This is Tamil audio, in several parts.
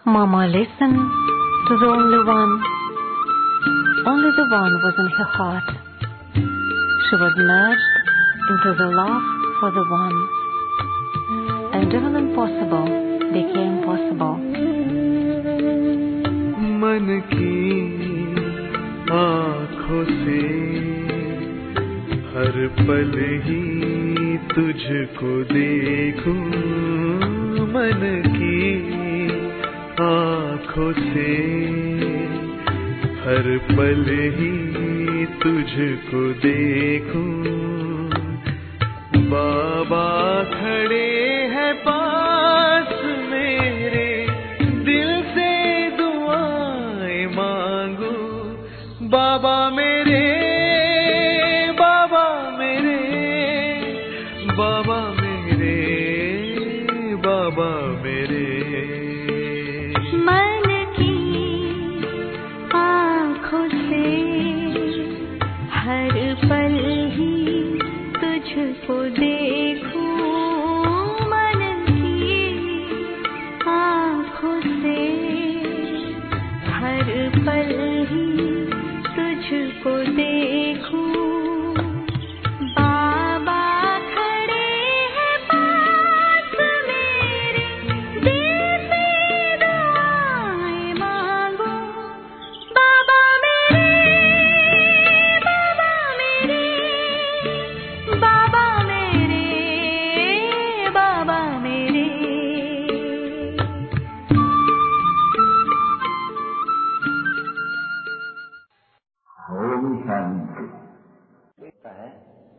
Mama listened to the only one. Only the one was in her heart. She was merged into the love for the one. And even impossible became possible. मन की आँखों से हर पल ही तुझको देखूं मन की आँखों से हर पल ही तुझको देखूं बाबा खड़े हैं पास मेरे दिल से दुआएं मांगू बाबा मेरे बाबा मेरे बाबा मेरे बाबा मेरे मन की आँखों से हर पल ही तुझको देखूं मन की आँखों से हर पल ही तुझको देखूं बाबा खड़े हैं पास मेरे दिल से दुआएं मांगो बाबा मेरे बाबा मेरे बाबा मेरे बाबा मेरे ओम शांति होता है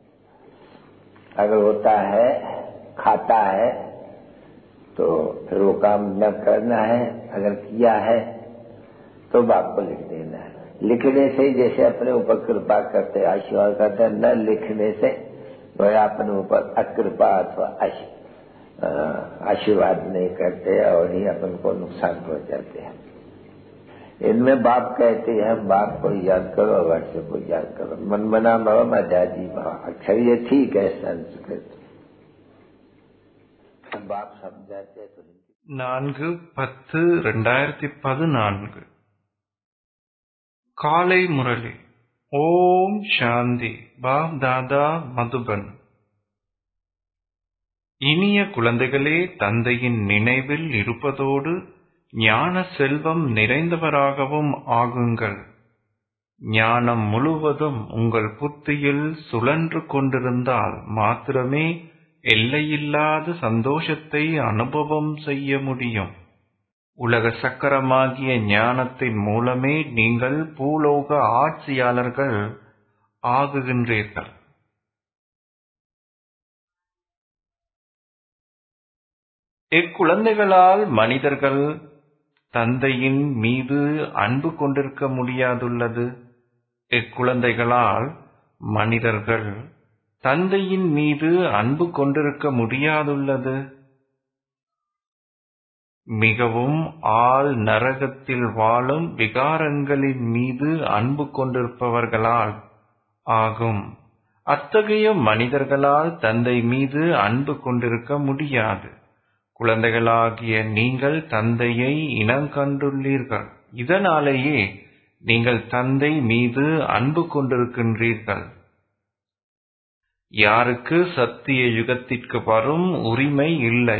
अगर होता है खाता है तो फिर वो काम न करना है अगर किया है तो बाप को लिख देना है लिखने से ही जैसे अपने ऊपर कृपा करते आशीर्वाद करते हैं न लिखने से वह अपने ऊपर अकृपा अथवा आशी- अ, आशीर्वाद नहीं करते और ही अपन को नुकसान पहुंचाते हैं इनमें बाप कहते हैं बाप को याद करो वर्ष को याद करो मन मना भव मजाजी भव अक्षर ये ठीक है संस्कृत बाप समझाते हैं तो हिंदी நான்கு பத்து ரெண்டாயிரத்தி பதினான்கு காலை முரளி ஓம் சாந்தி பாப் தாதா மதுபன் இனிய குழந்தைகளே தந்தையின் நினைவில் இருப்பதோடு ஞான செல்வம் நிறைந்தவராகவும் ஆகுங்கள் ஞானம் முழுவதும் உங்கள் புத்தியில் சுழன்று கொண்டிருந்தால் மாத்திரமே எல்லையில்லாத சந்தோஷத்தை அனுபவம் செய்ய முடியும் உலக சக்கரமாகிய ஞானத்தின் மூலமே நீங்கள் பூலோக ஆட்சியாளர்கள் ஆகுகின்றீர்கள் இக்குழந்தைகளால் மனிதர்கள் தந்தையின் மீது அன்பு கொண்டிருக்க முடியாதுள்ளது இக்குழந்தைகளால் மனிதர்கள் தந்தையின் மீது அன்பு கொண்டிருக்க முடியாதுள்ளது மிகவும் ஆள் நரகத்தில் வாழும் விகாரங்களின் மீது அன்பு கொண்டிருப்பவர்களால் ஆகும் அத்தகைய மனிதர்களால் தந்தை மீது அன்பு கொண்டிருக்க முடியாது குழந்தைகளாகிய நீங்கள் தந்தையை இனங்கண்டுள்ளீர்கள் இதனாலேயே நீங்கள் தந்தை மீது அன்பு கொண்டிருக்கின்றீர்கள் யாருக்கு சத்திய யுகத்திற்கு வரும் உரிமை இல்லை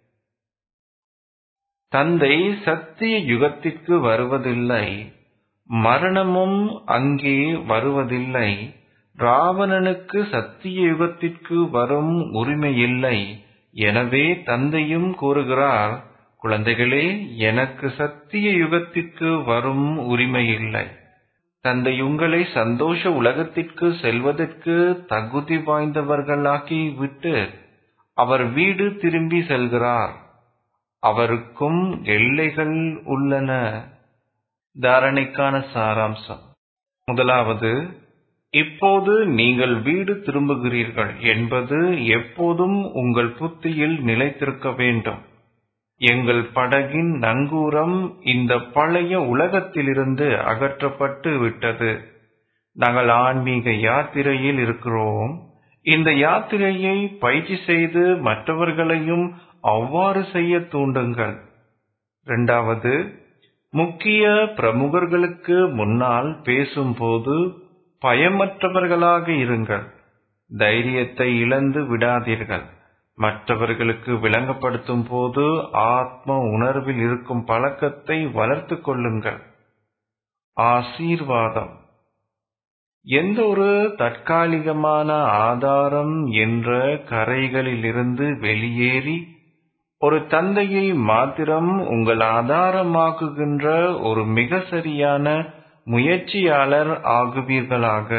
தந்தை சத்திய யுகத்திற்கு வருவதில்லை மரணமும் அங்கே வருவதில்லை ராவணனுக்கு சத்திய யுகத்திற்கு வரும் உரிமை இல்லை எனவே தந்தையும் கூறுகிறார் குழந்தைகளே எனக்கு சத்திய யுகத்திற்கு வரும் உரிமை இல்லை தந்தை உங்களை சந்தோஷ உலகத்திற்கு செல்வதற்கு தகுதி வாய்ந்தவர்களாக்கி விட்டு அவர் வீடு திரும்பி செல்கிறார் அவருக்கும் எல்லைகள் உள்ளன தாரணைக்கான சாராம்சம் முதலாவது இப்போது நீங்கள் வீடு திரும்புகிறீர்கள் என்பது எப்போதும் உங்கள் புத்தியில் நிலைத்திருக்க வேண்டும் எங்கள் படகின் நங்கூரம் இந்த பழைய உலகத்திலிருந்து அகற்றப்பட்டு விட்டது நாங்கள் ஆன்மீக யாத்திரையில் இருக்கிறோம் இந்த யாத்திரையை பயிற்சி செய்து மற்றவர்களையும் அவ்வாறு செய்ய தூண்டுங்கள் இரண்டாவது முக்கிய பிரமுகர்களுக்கு முன்னால் பேசும்போது பயமற்றவர்களாக இருங்கள் தைரியத்தை இழந்து விடாதீர்கள் மற்றவர்களுக்கு விளங்கப்படுத்தும் போது ஆத்ம உணர்வில் இருக்கும் பழக்கத்தை வளர்த்துக் கொள்ளுங்கள் ஆசீர்வாதம் எந்த ஒரு தற்காலிகமான ஆதாரம் என்ற கரைகளிலிருந்து வெளியேறி ஒரு தந்தையை மாத்திரம் உங்கள் ஆதாரமாக்குகின்ற ஒரு மிக சரியான முயற்சியாளர் ஆகுவீர்களாக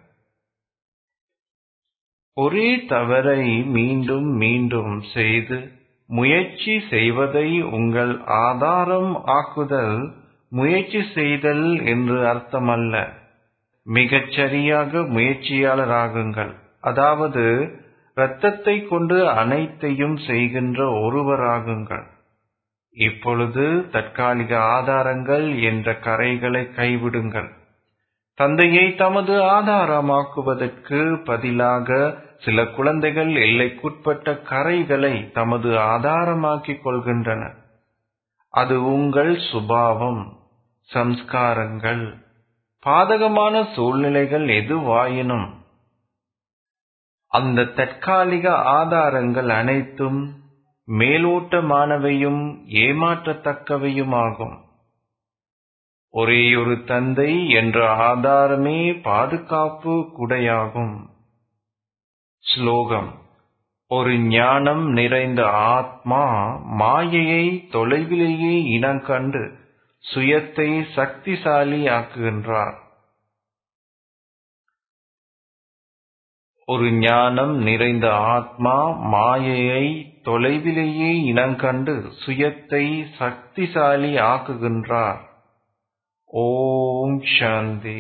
ஒரே தவறை மீண்டும் மீண்டும் செய்து முயற்சி செய்வதை உங்கள் ஆதாரம் ஆக்குதல் முயற்சி செய்தல் என்று அர்த்தமல்ல மிகச் சரியாக முயற்சியாளராகுங்கள் அதாவது இரத்தத்தை கொண்டு அனைத்தையும் செய்கின்ற ஒருவராகுங்கள் இப்பொழுது தற்காலிக ஆதாரங்கள் என்ற கரைகளை கைவிடுங்கள் தந்தையை தமது ஆதாரமாக்குவதற்கு பதிலாக சில குழந்தைகள் எல்லைக்குட்பட்ட கரைகளை தமது ஆதாரமாக்கிக் கொள்கின்றன அது உங்கள் சுபாவம் சம்ஸ்காரங்கள் பாதகமான சூழ்நிலைகள் எதுவாயினும் அந்த தற்காலிக ஆதாரங்கள் அனைத்தும் மேலோட்டமானவையும் ஏமாற்றத்தக்கவையுமாகும் ஒரேயொரு தந்தை என்ற ஆதாரமே பாதுகாப்பு குடையாகும் ஸ்லோகம் ஒரு ஞானம் நிறைந்த ஆத்மா மாயையை தொலைவிலேயே இனங்கண்டு சுயத்தை சக்திசாலி ஆக்குகின்றார் ஒரு ஞானம் நிறைந்த ஆத்மா மாயையை தொலைவிலேயே இனங்கண்டு சுயத்தை சக்திசாலி ஆக்குகின்றார் ஓம் சாந்தி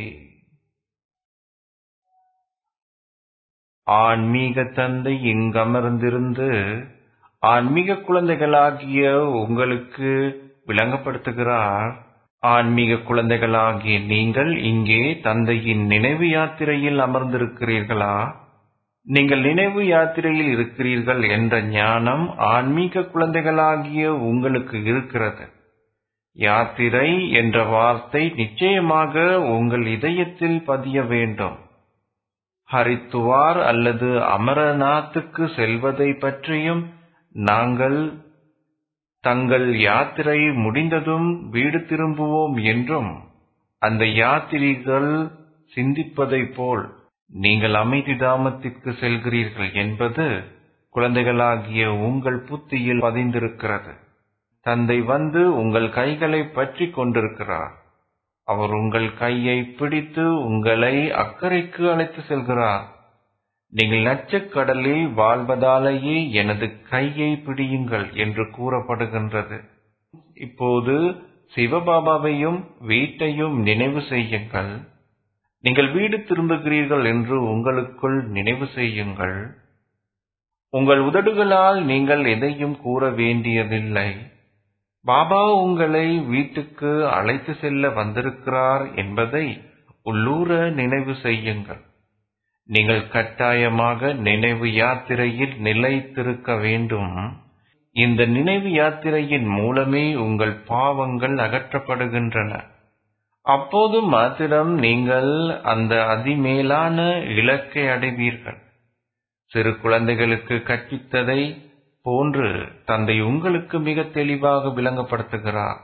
ஆன்மீக தந்தை இங்கமர்ந்திருந்து ஆன்மீக குழந்தைகளாகிய உங்களுக்கு விளங்கப்படுத்துகிறார் ஆன்மீக குழந்தைகளாகிய நீங்கள் இங்கே தந்தையின் நினைவு யாத்திரையில் அமர்ந்திருக்கிறீர்களா நீங்கள் நினைவு யாத்திரையில் இருக்கிறீர்கள் என்ற ஞானம் ஆன்மீக குழந்தைகளாகிய உங்களுக்கு இருக்கிறது யாத்திரை என்ற வார்த்தை நிச்சயமாக உங்கள் இதயத்தில் பதிய வேண்டும் ஹரித்துவார் அல்லது அமரநாத்துக்கு செல்வதை பற்றியும் நாங்கள் தங்கள் யாத்திரை முடிந்ததும் வீடு திரும்புவோம் என்றும் அந்த யாத்திரிகள் சிந்திப்பதைப் போல் நீங்கள் அமைதி தாமத்திற்கு செல்கிறீர்கள் என்பது குழந்தைகளாகிய உங்கள் புத்தியில் பதிந்திருக்கிறது தந்தை வந்து உங்கள் கைகளை பற்றி கொண்டிருக்கிறார் அவர் உங்கள் கையை பிடித்து உங்களை அக்கறைக்கு அழைத்து செல்கிறார் நீங்கள் நச்சக்கடலில் வாழ்வதாலேயே எனது கையை பிடியுங்கள் என்று கூறப்படுகின்றது இப்போது சிவபாபாவையும் வீட்டையும் நினைவு செய்யுங்கள் நீங்கள் வீடு திரும்புகிறீர்கள் என்று உங்களுக்குள் நினைவு செய்யுங்கள் உங்கள் உதடுகளால் நீங்கள் எதையும் கூற வேண்டியதில்லை பாபா உங்களை வீட்டுக்கு அழைத்து செல்ல வந்திருக்கிறார் என்பதை உள்ளூர நினைவு செய்யுங்கள் நீங்கள் கட்டாயமாக நினைவு யாத்திரையில் நிலைத்திருக்க வேண்டும் இந்த நினைவு யாத்திரையின் மூலமே உங்கள் பாவங்கள் அகற்றப்படுகின்றன அப்போது மாத்திரம் நீங்கள் அந்த அதிமேலான இலக்கை அடைவீர்கள் சிறு குழந்தைகளுக்கு கற்பித்ததை போன்று தந்தை உங்களுக்கு மிக தெளிவாக விளங்கப்படுத்துகிறார்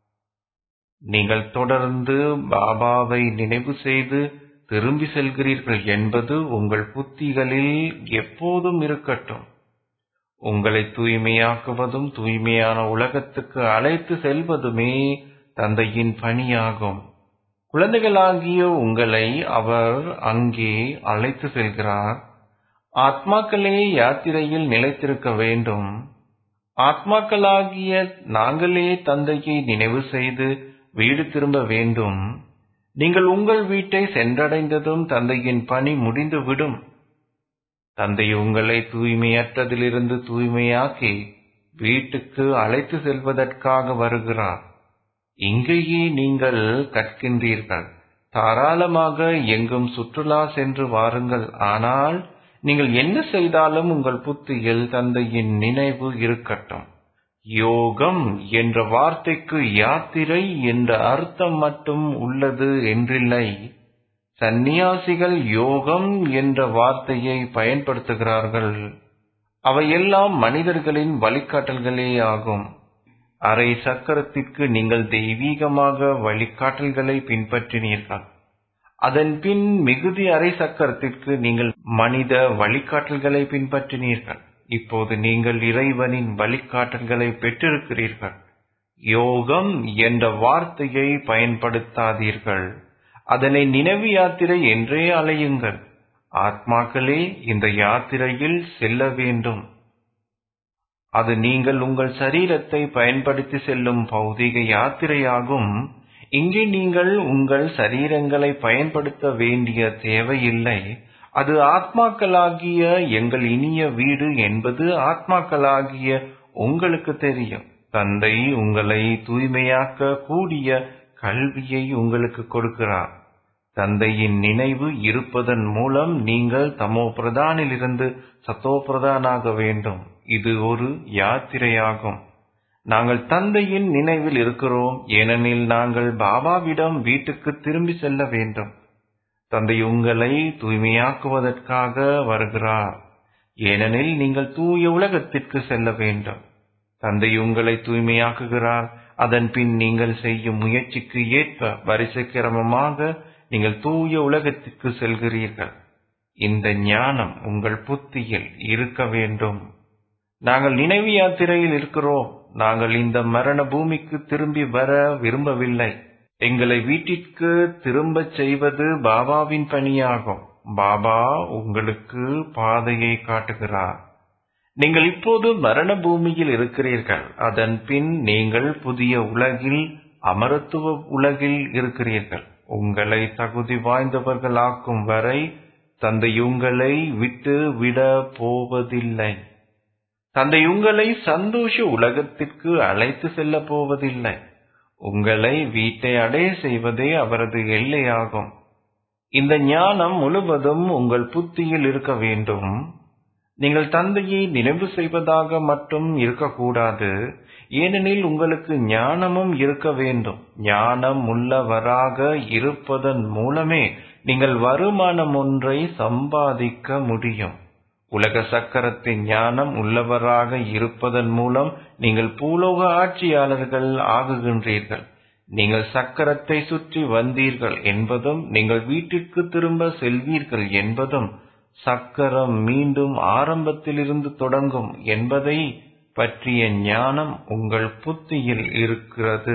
நீங்கள் தொடர்ந்து பாபாவை நினைவு செய்து திரும்பி செல்கிறீர்கள் என்பது உங்கள் புத்திகளில் எப்போதும் இருக்கட்டும் உங்களை தூய்மையாக்குவதும் தூய்மையான உலகத்துக்கு அழைத்து செல்வதுமே தந்தையின் பணியாகும் குழந்தைகளாகிய உங்களை அவர் அங்கே அழைத்து செல்கிறார் ஆத்மாக்களே யாத்திரையில் நிலைத்திருக்க வேண்டும் ஆத்மாக்களாகிய நாங்களே தந்தையை நினைவு செய்து வீடு திரும்ப வேண்டும் நீங்கள் உங்கள் வீட்டை சென்றடைந்ததும் தந்தையின் பணி முடிந்துவிடும் தந்தை உங்களை தூய்மையற்றதிலிருந்து தூய்மையாக்கி வீட்டுக்கு அழைத்து செல்வதற்காக வருகிறார் இங்கேயே நீங்கள் கற்கின்றீர்கள் தாராளமாக எங்கும் சுற்றுலா சென்று வாருங்கள் ஆனால் நீங்கள் என்ன செய்தாலும் உங்கள் புத்தியில் தந்தையின் நினைவு இருக்கட்டும் யோகம் என்ற வார்த்தைக்கு யாத்திரை என்ற அர்த்தம் மட்டும் உள்ளது என்றில்லை சந்நியாசிகள் யோகம் என்ற வார்த்தையை பயன்படுத்துகிறார்கள் அவையெல்லாம் மனிதர்களின் வழிகாட்டல்களே ஆகும் அரை சக்கரத்திற்கு நீங்கள் தெய்வீகமாக வழிகாட்டல்களை பின்பற்றினீர்கள் அதன் பின் மிகுதி அரை சக்கரத்திற்கு நீங்கள் மனித வழிகாட்டல்களை பின்பற்றினீர்கள் இப்போது நீங்கள் இறைவனின் வழிகாட்டல்களை பெற்றிருக்கிறீர்கள் யோகம் என்ற வார்த்தையை பயன்படுத்தாதீர்கள் அதனை நினைவு யாத்திரை என்றே அலையுங்கள் ஆத்மாக்களே இந்த யாத்திரையில் செல்ல வேண்டும் அது நீங்கள் உங்கள் சரீரத்தை பயன்படுத்தி செல்லும் பௌதிக யாத்திரையாகும் இங்கே நீங்கள் உங்கள் சரீரங்களை பயன்படுத்த வேண்டிய தேவையில்லை அது ஆத்மாக்களாகிய எங்கள் இனிய வீடு என்பது ஆத்மாக்களாகிய உங்களுக்கு தெரியும் தந்தை உங்களை தூய்மையாக்க கூடிய கல்வியை உங்களுக்கு கொடுக்கிறார் தந்தையின் நினைவு இருப்பதன் மூலம் நீங்கள் தமோ பிரதானிலிருந்து சத்தோ பிரதானாக வேண்டும் இது ஒரு யாத்திரையாகும் நாங்கள் தந்தையின் நினைவில் இருக்கிறோம் ஏனெனில் நாங்கள் பாபாவிடம் வீட்டுக்கு திரும்பி செல்ல வேண்டும் தந்தை உங்களை தூய்மையாக்குவதற்காக வருகிறார் ஏனெனில் நீங்கள் தூய உலகத்திற்கு செல்ல வேண்டும் தந்தை உங்களை தூய்மையாக்குகிறார் அதன் பின் நீங்கள் செய்யும் முயற்சிக்கு ஏற்ப வரிசை கிரமமாக நீங்கள் தூய உலகத்திற்கு செல்கிறீர்கள் இந்த ஞானம் உங்கள் புத்தியில் இருக்க வேண்டும் நாங்கள் நினைவு யாத்திரையில் இருக்கிறோம் நாங்கள் இந்த மரண பூமிக்கு திரும்பி வர விரும்பவில்லை எங்களை வீட்டிற்கு திரும்பச் செய்வது பாபாவின் பணியாகும் பாபா உங்களுக்கு பாதையை காட்டுகிறார் நீங்கள் இப்போது மரண பூமியில் இருக்கிறீர்கள் அதன் பின் நீங்கள் புதிய உலகில் அமரத்துவ உலகில் இருக்கிறீர்கள் உங்களை தகுதி வாய்ந்தவர்களாக்கும் வரை தந்தை உங்களை விட்டு விட போவதில்லை தந்தை உங்களை சந்தோஷ உலகத்திற்கு அழைத்து செல்ல போவதில்லை உங்களை வீட்டை அடைய செய்வதே அவரது எல்லையாகும் இந்த ஞானம் முழுவதும் உங்கள் புத்தியில் இருக்க வேண்டும் நீங்கள் தந்தையை நினைவு செய்வதாக மட்டும் இருக்கக்கூடாது ஏனெனில் உங்களுக்கு ஞானமும் இருக்க வேண்டும் ஞானம் உள்ளவராக இருப்பதன் மூலமே நீங்கள் வருமானம் ஒன்றை சம்பாதிக்க முடியும் உலக சக்கரத்தின் ஞானம் உள்ளவராக இருப்பதன் மூலம் நீங்கள் பூலோக ஆட்சியாளர்கள் ஆகுகின்றீர்கள் நீங்கள் சக்கரத்தை சுற்றி வந்தீர்கள் என்பதும் நீங்கள் வீட்டிற்கு திரும்ப செல்வீர்கள் என்பதும் சக்கரம் மீண்டும் ஆரம்பத்திலிருந்து தொடங்கும் என்பதை பற்றிய ஞானம் உங்கள் புத்தியில் இருக்கிறது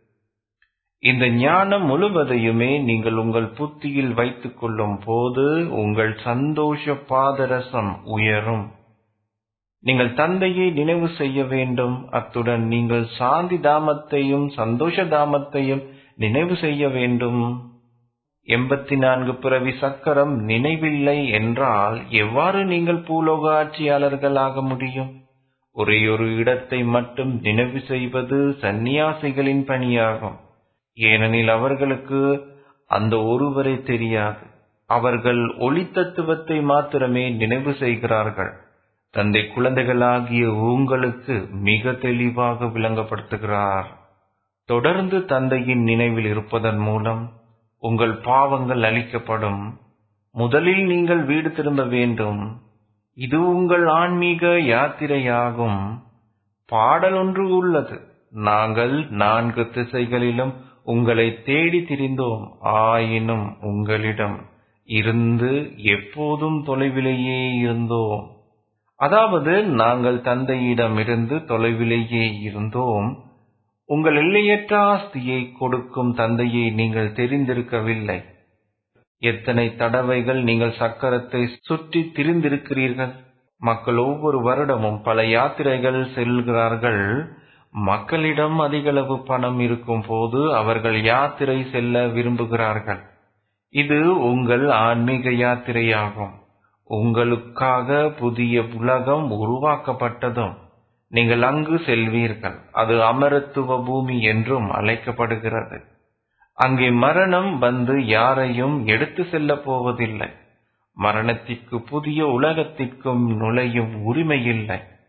இந்த ஞானம் முழுவதையுமே நீங்கள் உங்கள் புத்தியில் வைத்துக் கொள்ளும் போது உங்கள் சந்தோஷ பாதரசம் உயரும் நீங்கள் தந்தையை நினைவு செய்ய வேண்டும் அத்துடன் நீங்கள் சாந்தி தாமத்தையும் சந்தோஷ தாமத்தையும் நினைவு செய்ய வேண்டும் எண்பத்தி நான்கு பிறவி சக்கரம் நினைவில்லை என்றால் எவ்வாறு நீங்கள் பூலோக ஆட்சியாளர்களாக முடியும் ஒரே ஒரு இடத்தை மட்டும் நினைவு செய்வது சந்நியாசிகளின் பணியாகும் ஏனெனில் அவர்களுக்கு அந்த ஒருவரை தெரியாது அவர்கள் ஒளி தத்துவத்தை மாத்திரமே நினைவு செய்கிறார்கள் தந்தை குழந்தைகளாகிய உங்களுக்கு மிக தெளிவாக விளங்கப்படுத்துகிறார் தொடர்ந்து தந்தையின் நினைவில் இருப்பதன் மூலம் உங்கள் பாவங்கள் அளிக்கப்படும் முதலில் நீங்கள் வீடு திரும்ப வேண்டும் இது உங்கள் ஆன்மீக யாத்திரையாகும் பாடல் ஒன்று உள்ளது நாங்கள் நான்கு திசைகளிலும் உங்களை தேடி திரிந்தோம் ஆயினும் உங்களிடம் இருந்து எப்போதும் தொலைவிலேயே இருந்தோம் அதாவது நாங்கள் தந்தையிடமிருந்து தொலைவிலேயே இருந்தோம் உங்கள் எல்லையற்ற ஆஸ்தியை கொடுக்கும் தந்தையை நீங்கள் தெரிந்திருக்கவில்லை எத்தனை தடவைகள் நீங்கள் சக்கரத்தை சுற்றி திரிந்திருக்கிறீர்கள் மக்கள் ஒவ்வொரு வருடமும் பல யாத்திரைகள் செல்கிறார்கள் மக்களிடம் அதிகளவு பணம் இருக்கும் போது அவர்கள் யாத்திரை செல்ல விரும்புகிறார்கள் இது உங்கள் ஆன்மீக யாத்திரையாகும் உங்களுக்காக புதிய உலகம் உருவாக்கப்பட்டதும் நீங்கள் அங்கு செல்வீர்கள் அது அமரத்துவ பூமி என்றும் அழைக்கப்படுகிறது அங்கே மரணம் வந்து யாரையும் எடுத்து செல்ல போவதில்லை மரணத்திற்கு புதிய உலகத்திற்கும் நுழையும் உரிமையில்லை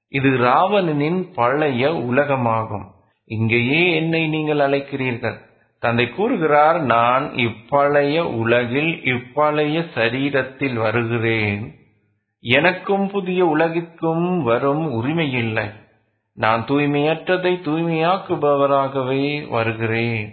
இது ராவணனின் பழைய உலகமாகும் இங்கேயே என்னை நீங்கள் அழைக்கிறீர்கள் தந்தை கூறுகிறார் நான் இப்பழைய உலகில் இப்பழைய சரீரத்தில் வருகிறேன் எனக்கும் புதிய உலகிற்கும் வரும் உரிமையில்லை நான் தூய்மையற்றதை தூய்மையாக்குபவராகவே வருகிறேன்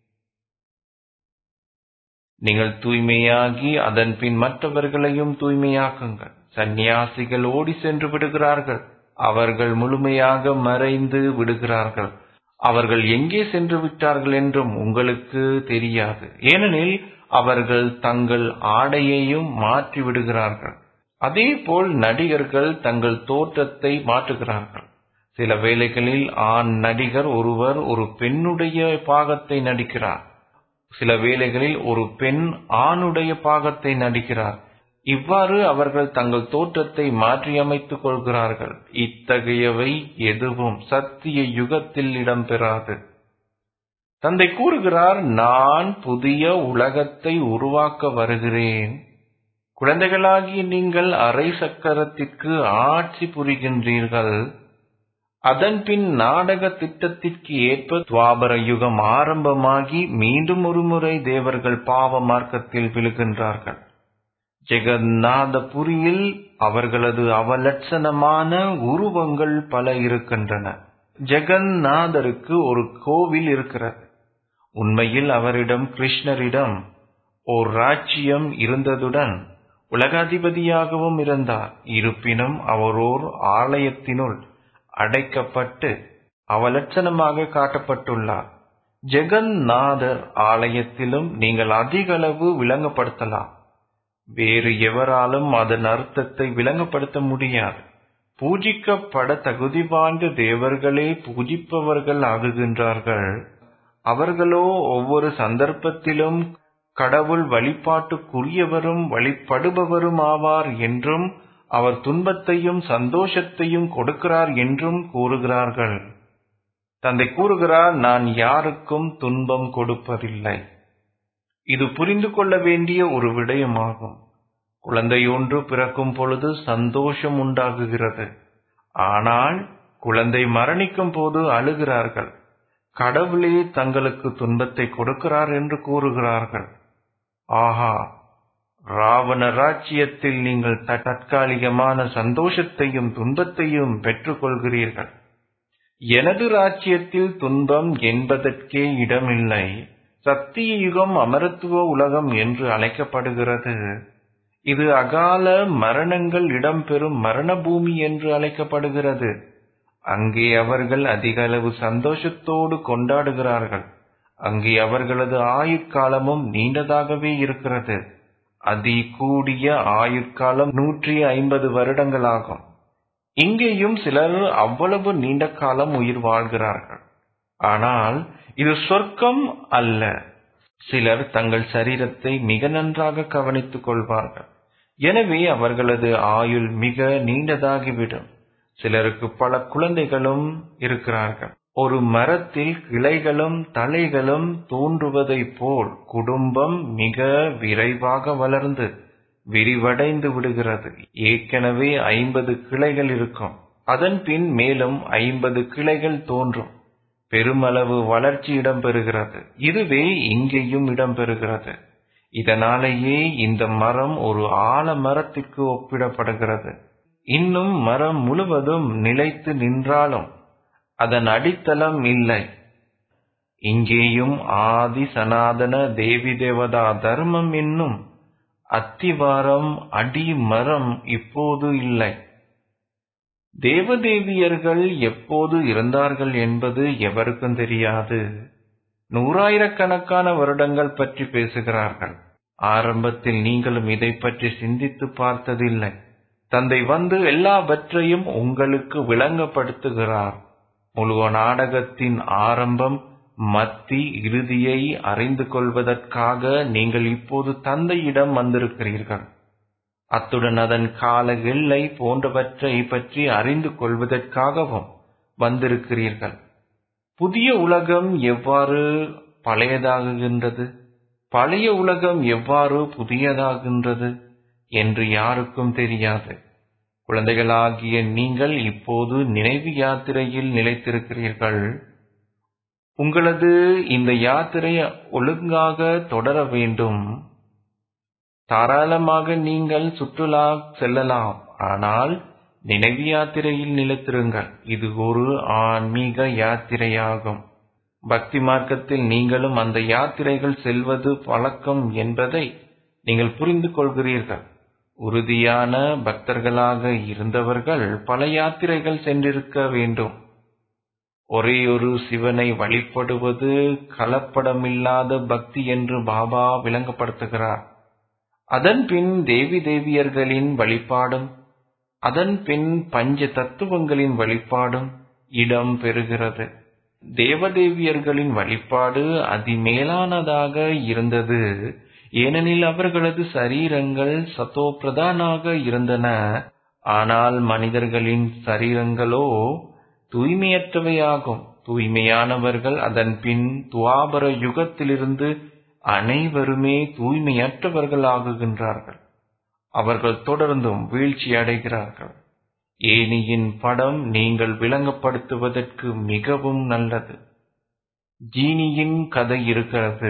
நீங்கள் தூய்மையாகி அதன் பின் மற்றவர்களையும் தூய்மையாக்குங்கள் சந்நியாசிகள் ஓடி சென்று விடுகிறார்கள் அவர்கள் முழுமையாக மறைந்து விடுகிறார்கள் அவர்கள் எங்கே சென்று விட்டார்கள் என்றும் உங்களுக்கு தெரியாது ஏனெனில் அவர்கள் தங்கள் ஆடையையும் மாற்றி விடுகிறார்கள் அதேபோல் நடிகர்கள் தங்கள் தோற்றத்தை மாற்றுகிறார்கள் சில வேளைகளில் ஆண் நடிகர் ஒருவர் ஒரு பெண்ணுடைய பாகத்தை நடிக்கிறார் சில வேளைகளில் ஒரு பெண் ஆணுடைய பாகத்தை நடிக்கிறார் இவ்வாறு அவர்கள் தங்கள் தோற்றத்தை மாற்றியமைத்துக் கொள்கிறார்கள் இத்தகையவை எதுவும் சத்திய யுகத்தில் இடம்பெறாது தந்தை கூறுகிறார் நான் புதிய உலகத்தை உருவாக்க வருகிறேன் குழந்தைகளாகிய நீங்கள் அரை சக்கரத்திற்கு ஆட்சி புரிகின்றீர்கள் அதன் பின் நாடக திட்டத்திற்கு ஏற்ப துவாபர யுகம் ஆரம்பமாகி மீண்டும் ஒருமுறை தேவர்கள் பாவ மார்க்கத்தில் விழுகின்றார்கள் ஜெகநாதபுரியில் அவர்களது அவலட்சணமான உருவங்கள் பல இருக்கின்றன ஜெகநாதருக்கு ஒரு கோவில் இருக்கிறது உண்மையில் அவரிடம் கிருஷ்ணரிடம் ஓர் ராஜ்யம் இருந்ததுடன் உலகாதிபதியாகவும் இருந்தார் இருப்பினும் அவர் ஓர் ஆலயத்தினுள் அடைக்கப்பட்டு அவலட்சணமாக காட்டப்பட்டுள்ளார் ஜெகந்நாதர் ஆலயத்திலும் நீங்கள் அதிக அளவு விளங்கப்படுத்தலாம் வேறு எவராலும் அதன் அர்த்தத்தை விளங்கப்படுத்த முடியாது பூஜிக்கப்பட தகுதி வாய்ந்த தேவர்களே பூஜிப்பவர்கள் ஆகுகின்றார்கள் அவர்களோ ஒவ்வொரு சந்தர்ப்பத்திலும் கடவுள் வழிபாட்டுக்குரியவரும் வழிபடுபவரும் ஆவார் என்றும் அவர் துன்பத்தையும் சந்தோஷத்தையும் கொடுக்கிறார் என்றும் கூறுகிறார்கள் தந்தை கூறுகிறார் நான் யாருக்கும் துன்பம் கொடுப்பதில்லை இது புரிந்து கொள்ள வேண்டிய ஒரு விடயமாகும் குழந்தை ஒன்று பிறக்கும் பொழுது சந்தோஷம் உண்டாகுகிறது ஆனால் குழந்தை மரணிக்கும் போது அழுகிறார்கள் கடவுளே தங்களுக்கு துன்பத்தை கொடுக்கிறார் என்று கூறுகிறார்கள் ஆஹா ராவண ராஜ்யத்தில் நீங்கள் தற்காலிகமான சந்தோஷத்தையும் துன்பத்தையும் பெற்றுக்கொள்கிறீர்கள் எனது ராஜ்யத்தில் துன்பம் என்பதற்கே இடமில்லை சத்திய யுகம் அமரத்துவ உலகம் என்று அழைக்கப்படுகிறது இது அகால மரணங்கள் இடம்பெறும் மரண பூமி என்று அழைக்கப்படுகிறது அங்கே அவர்கள் அதிக அளவு சந்தோஷத்தோடு கொண்டாடுகிறார்கள் அங்கே அவர்களது ஆயுட்காலமும் நீண்டதாகவே இருக்கிறது அதி கூடிய ஆயுட்காலம் நூற்றி ஐம்பது வருடங்களாகும் இங்கேயும் சிலர் அவ்வளவு நீண்ட காலம் உயிர் வாழ்கிறார்கள் ஆனால் இது சொர்க்கம் அல்ல சிலர் தங்கள் சரீரத்தை மிக நன்றாக கவனித்துக் கொள்வார்கள் எனவே அவர்களது ஆயுள் மிக நீண்டதாகிவிடும் சிலருக்கு பல குழந்தைகளும் இருக்கிறார்கள் ஒரு மரத்தில் கிளைகளும் தலைகளும் தோன்றுவதைப் போல் குடும்பம் மிக விரைவாக வளர்ந்து விரிவடைந்து விடுகிறது ஏற்கனவே ஐம்பது கிளைகள் இருக்கும் அதன் பின் மேலும் ஐம்பது கிளைகள் தோன்றும் பெருமளவு வளர்ச்சி இடம்பெறுகிறது இதுவே இங்கேயும் இடம்பெறுகிறது இதனாலேயே இந்த மரம் ஒரு ஆல மரத்திற்கு ஒப்பிடப்படுகிறது இன்னும் மரம் முழுவதும் நிலைத்து நின்றாலும் அதன் அடித்தளம் இல்லை இங்கேயும் ஆதி சனாதன தேவி தேவதா தர்மம் என்னும் அத்திவாரம் அடி மரம் இப்போது இல்லை தேவதேவியர்கள் எப்போது இருந்தார்கள் என்பது எவருக்கும் தெரியாது நூறாயிரக்கணக்கான வருடங்கள் பற்றி பேசுகிறார்கள் ஆரம்பத்தில் நீங்களும் இதை பற்றி சிந்தித்து பார்த்ததில்லை தந்தை வந்து எல்லாவற்றையும் உங்களுக்கு விளங்கப்படுத்துகிறார் முழு நாடகத்தின் ஆரம்பம் மத்தி இறுதியை அறிந்து கொள்வதற்காக நீங்கள் இப்போது தந்தையிடம் வந்திருக்கிறீர்கள் அத்துடன் அதன் கால எல்லை போன்றவற்றை பற்றி அறிந்து கொள்வதற்காகவும் வந்திருக்கிறீர்கள் புதிய உலகம் எவ்வாறு பழையதாகுகின்றது பழைய உலகம் எவ்வாறு புதியதாகின்றது என்று யாருக்கும் தெரியாது குழந்தைகளாகிய நீங்கள் இப்போது நினைவு யாத்திரையில் நிலைத்திருக்கிறீர்கள் உங்களது இந்த யாத்திரை ஒழுங்காக தொடர வேண்டும் தாராளமாக நீங்கள் சுற்றுலா செல்லலாம் ஆனால் நினைவு யாத்திரையில் நிலைத்திருங்கள் இது ஒரு ஆன்மீக யாத்திரையாகும் பக்தி மார்க்கத்தில் நீங்களும் அந்த யாத்திரைகள் செல்வது பழக்கம் என்பதை நீங்கள் புரிந்து கொள்கிறீர்கள் உறுதியான பக்தர்களாக இருந்தவர்கள் பல யாத்திரைகள் சென்றிருக்க வேண்டும் ஒரேயொரு சிவனை வழிபடுவது கலப்படமில்லாத பக்தி என்று பாபா விளங்கப்படுத்துகிறார் அதன் பின் தேவி தேவியர்களின் வழிபாடும் அதன் பின் பஞ்ச தத்துவங்களின் வழிபாடும் இடம் பெறுகிறது தேவதேவியர்களின் வழிபாடு அதிமேலானதாக இருந்தது ஏனெனில் அவர்களது சரீரங்கள் சத்தோ பிரதானாக இருந்தன ஆனால் மனிதர்களின் சரீரங்களோ தூய்மையற்றவையாகும் தூய்மையானவர்கள் அதன் பின் துவாபர யுகத்திலிருந்து அனைவருமே தூய்மையற்றவர்கள் ஆகுகின்றார்கள் அவர்கள் தொடர்ந்தும் வீழ்ச்சி அடைகிறார்கள் ஏனியின் படம் நீங்கள் விளங்கப்படுத்துவதற்கு மிகவும் நல்லது ஜீனியின் கதை இருக்கிறது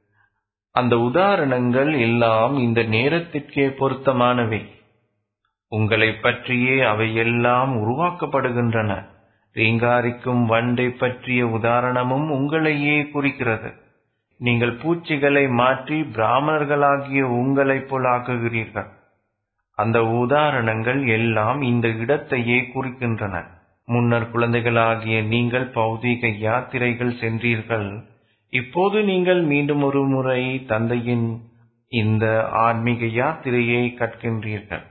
அந்த உதாரணங்கள் எல்லாம் இந்த நேரத்திற்கே பொருத்தமானவை உங்களை பற்றியே அவையெல்லாம் உருவாக்கப்படுகின்றன ரீங்காரிக்கும் வண்டை பற்றிய உதாரணமும் உங்களையே குறிக்கிறது நீங்கள் பூச்சிகளை மாற்றி பிராமணர்களாகிய உங்களைப் போல் ஆக்குகிறீர்கள் அந்த உதாரணங்கள் எல்லாம் இந்த இடத்தையே குறிக்கின்றன முன்னர் குழந்தைகளாகிய நீங்கள் பௌதீக யாத்திரைகள் சென்றீர்கள் இப்போது நீங்கள் மீண்டும் ஒரு முறை தந்தையின் இந்த ஆன்மீக யாத்திரையை கற்கின்றீர்கள்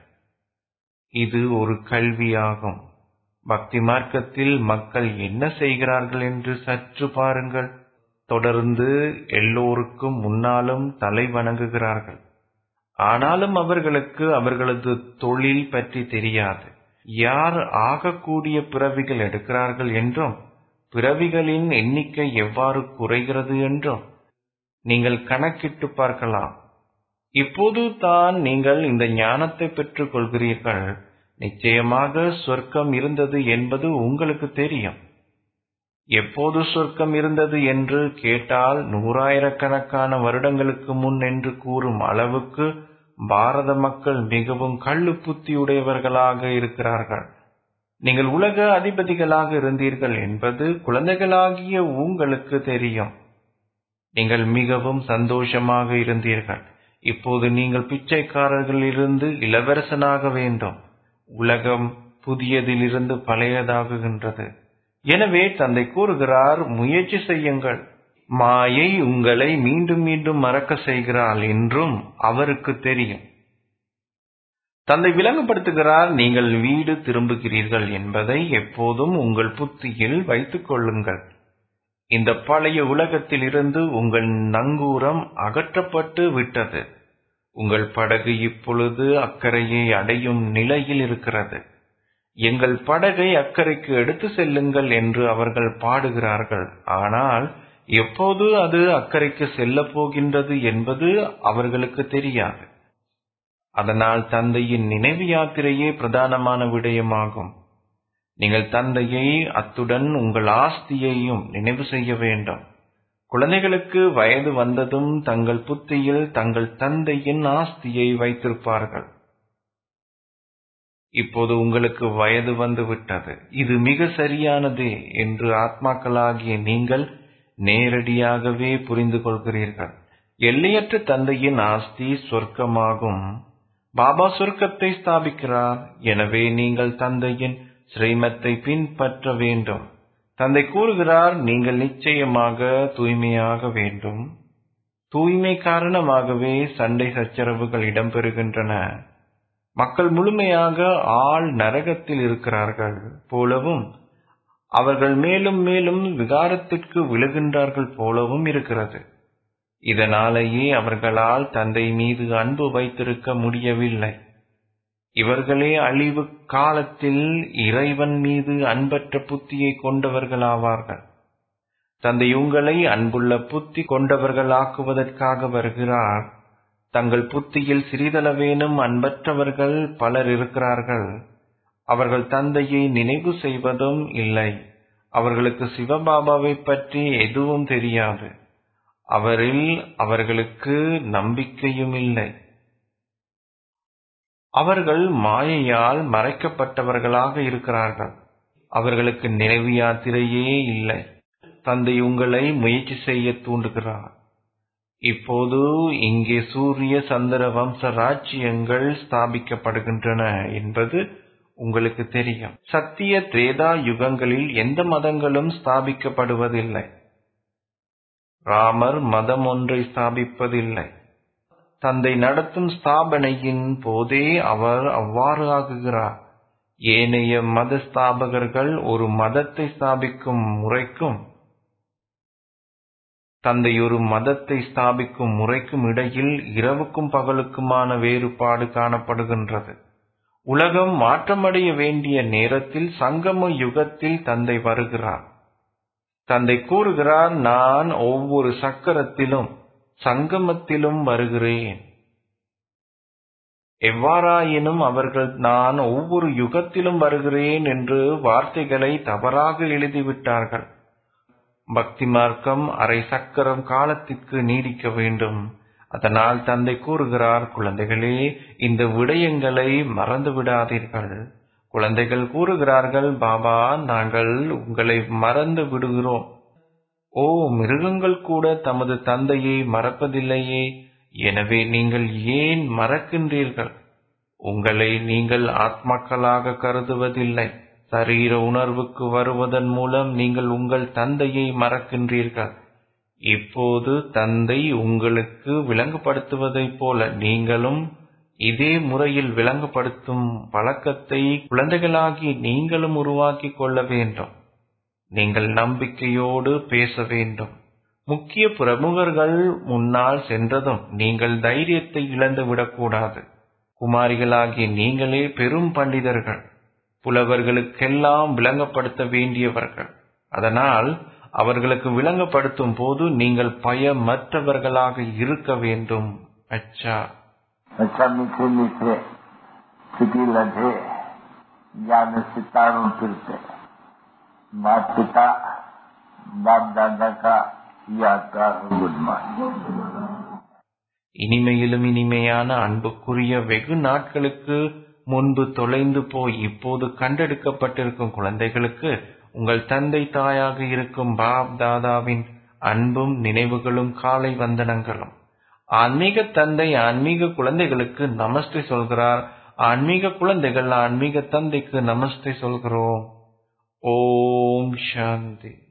இது ஒரு கல்வியாகும் பக்தி மார்க்கத்தில் மக்கள் என்ன செய்கிறார்கள் என்று சற்று பாருங்கள் தொடர்ந்து எல்லோருக்கும் முன்னாலும் தலை வணங்குகிறார்கள் ஆனாலும் அவர்களுக்கு அவர்களது தொழில் பற்றி தெரியாது யார் ஆகக்கூடிய பிறவிகள் எடுக்கிறார்கள் என்றும் பிறவிகளின் எண்ணிக்கை எவ்வாறு குறைகிறது என்றும் நீங்கள் கணக்கிட்டு பார்க்கலாம் இப்போது தான் நீங்கள் இந்த ஞானத்தை பெற்றுக் கொள்கிறீர்கள் நிச்சயமாக சொர்க்கம் இருந்தது என்பது உங்களுக்கு தெரியும் எப்போது சொர்க்கம் இருந்தது என்று கேட்டால் நூறாயிரக்கணக்கான வருடங்களுக்கு முன் என்று கூறும் அளவுக்கு பாரத மக்கள் மிகவும் கள்ளு புத்தியுடையவர்களாக இருக்கிறார்கள் நீங்கள் உலக அதிபதிகளாக இருந்தீர்கள் என்பது குழந்தைகளாகிய உங்களுக்கு தெரியும் நீங்கள் மிகவும் சந்தோஷமாக இருந்தீர்கள் இப்போது நீங்கள் பிச்சைக்காரர்களிலிருந்து இளவரசனாக வேண்டும் உலகம் புதியதிலிருந்து பழையதாகுகின்றது எனவே தந்தை கூறுகிறார் முயற்சி செய்யுங்கள் மாயை உங்களை மீண்டும் மீண்டும் மறக்க செய்கிறாள் என்றும் அவருக்கு தெரியும் தந்தை விளங்கப்படுத்துகிறார் நீங்கள் வீடு திரும்புகிறீர்கள் என்பதை எப்போதும் உங்கள் புத்தியில் வைத்துக் கொள்ளுங்கள் இந்த பழைய உலகத்தில் இருந்து உங்கள் நங்கூரம் அகற்றப்பட்டு விட்டது உங்கள் படகு இப்பொழுது அக்கறையை அடையும் நிலையில் இருக்கிறது எங்கள் படகை அக்கறைக்கு எடுத்து செல்லுங்கள் என்று அவர்கள் பாடுகிறார்கள் ஆனால் எப்போது அது அக்கறைக்கு செல்லப் போகின்றது என்பது அவர்களுக்கு தெரியாது அதனால் தந்தையின் நினைவு யாத்திரையே பிரதானமான விடயமாகும் நீங்கள் தந்தையை அத்துடன் உங்கள் ஆஸ்தியையும் நினைவு செய்ய வேண்டும் குழந்தைகளுக்கு வயது வந்ததும் தங்கள் புத்தியில் தங்கள் தந்தையின் ஆஸ்தியை வைத்திருப்பார்கள் இப்போது உங்களுக்கு வயது வந்து விட்டது இது மிக சரியானதே என்று ஆத்மாக்களாகிய நீங்கள் நேரடியாகவே புரிந்து கொள்கிறீர்கள் எல்லையற்ற தந்தையின் ஆஸ்தி சொர்க்கமாகும் பாபா சொர்க்கத்தை ஸ்தாபிக்கிறார் எனவே நீங்கள் தந்தையின் ஸ்ரீமத்தை பின்பற்ற வேண்டும் தந்தை கூறுகிறார் நீங்கள் நிச்சயமாக தூய்மையாக வேண்டும் தூய்மை காரணமாகவே சண்டை சச்சரவுகள் இடம்பெறுகின்றன மக்கள் முழுமையாக ஆள் நரகத்தில் இருக்கிறார்கள் போலவும் அவர்கள் மேலும் மேலும் விகாரத்திற்கு விழுகின்றார்கள் போலவும் இருக்கிறது இதனாலேயே அவர்களால் தந்தை மீது அன்பு வைத்திருக்க முடியவில்லை இவர்களே அழிவு காலத்தில் இறைவன் மீது அன்பற்ற புத்தியை கொண்டவர்களாவார்கள் தந்தை உங்களை அன்புள்ள புத்தி கொண்டவர்களாக்குவதற்காக வருகிறார் தங்கள் புத்தியில் சிறிதளவேனும் அன்பற்றவர்கள் பலர் இருக்கிறார்கள் அவர்கள் தந்தையை நினைவு செய்வதும் இல்லை அவர்களுக்கு சிவபாபாவை பற்றி எதுவும் தெரியாது அவரில் அவர்களுக்கு நம்பிக்கையும் இல்லை அவர்கள் மாயையால் மறைக்கப்பட்டவர்களாக இருக்கிறார்கள் அவர்களுக்கு நினைவு யாத்திரையே இல்லை தந்தை உங்களை முயற்சி செய்ய தூண்டுகிறார் இப்போது இங்கே சூரிய சந்திர வம்ச ராஜ்யங்கள் ஸ்தாபிக்கப்படுகின்றன என்பது உங்களுக்கு தெரியும் சத்திய திரேதா யுகங்களில் எந்த மதங்களும் ஸ்தாபிக்கப்படுவதில்லை ராமர் மதம் ஒன்றை ஸ்தாபிப்பதில்லை தந்தை நடத்தும் ஸ்தாபனையின் போதே அவர் அவ்வாறு ஆகுகிறார் ஏனைய மத ஸ்தாபகர்கள் ஒரு மதத்தை ஸ்தாபிக்கும் முறைக்கும் தந்தை ஒரு மதத்தை ஸ்தாபிக்கும் முறைக்கும் இடையில் இரவுக்கும் பகலுக்குமான வேறுபாடு காணப்படுகின்றது உலகம் மாற்றமடைய வேண்டிய நேரத்தில் சங்கம யுகத்தில் தந்தை வருகிறார் தந்தை கூறுகிறார் நான் ஒவ்வொரு சக்கரத்திலும் சங்கமத்திலும் வருகிறேன் எவ்வாறாயினும் அவர்கள் நான் ஒவ்வொரு யுகத்திலும் வருகிறேன் என்று வார்த்தைகளை தவறாக எழுதிவிட்டார்கள் பக்தி மார்க்கம் அரை சக்கரம் காலத்திற்கு நீடிக்க வேண்டும் அதனால் தந்தை கூறுகிறார் குழந்தைகளே இந்த விடயங்களை மறந்து விடாதீர்கள் குழந்தைகள் கூறுகிறார்கள் பாபா நாங்கள் உங்களை மறந்து விடுகிறோம் ஓ மிருகங்கள் கூட தமது தந்தையை மறப்பதில்லையே எனவே நீங்கள் ஏன் மறக்கின்றீர்கள் உங்களை நீங்கள் ஆத்மாக்களாக கருதுவதில்லை சரீர உணர்வுக்கு வருவதன் மூலம் நீங்கள் உங்கள் தந்தையை மறக்கின்றீர்கள் இப்போது தந்தை உங்களுக்கு விளங்கப்படுத்துவதைப் போல நீங்களும் இதே முறையில் விளங்கப்படுத்தும் பழக்கத்தை குழந்தைகளாகி நீங்களும் உருவாக்கிக் கொள்ள வேண்டும் நீங்கள் நம்பிக்கையோடு பேச வேண்டும் முக்கிய பிரமுகர்கள் முன்னால் சென்றதும் நீங்கள் தைரியத்தை இழந்து விடக்கூடாது குமாரிகளாகி நீங்களே பெரும் பண்டிதர்கள் புலவர்களுக்கெல்லாம் விளங்கப்படுத்த வேண்டியவர்கள் அதனால் அவர்களுக்கு விளங்கப்படுத்தும் போது நீங்கள் பயமற்றவர்களாக இருக்க வேண்டும் அச்சா अच्छा मीठे मीठे सिटी लधे ज्ञान सितारों फिरते माता पिता बाप दादा का यादगार गुड मॉर्निंग இனிமையிலும் இனிமையான அன்புக்குரிய வெகு நாட்களுக்கு முன்பு தொலைந்து போய் இப்போது கண்டெடுக்கப்பட்டிருக்கும் குழந்தைகளுக்கு உங்கள் தந்தை தாயாக இருக்கும் பாப் தாதாவின் அன்பும் நினைவுகளும் காலை வந்தனங்களும் ஆன்மீக தந்தை ஆன்மீக குழந்தைகளுக்கு நமஸ்தே சொல்கிறார் ஆன்மீக குழந்தைகள் ஆன்மீக தந்தைக்கு நமஸ்தே சொல்கிறோம் ஓம் சாந்தி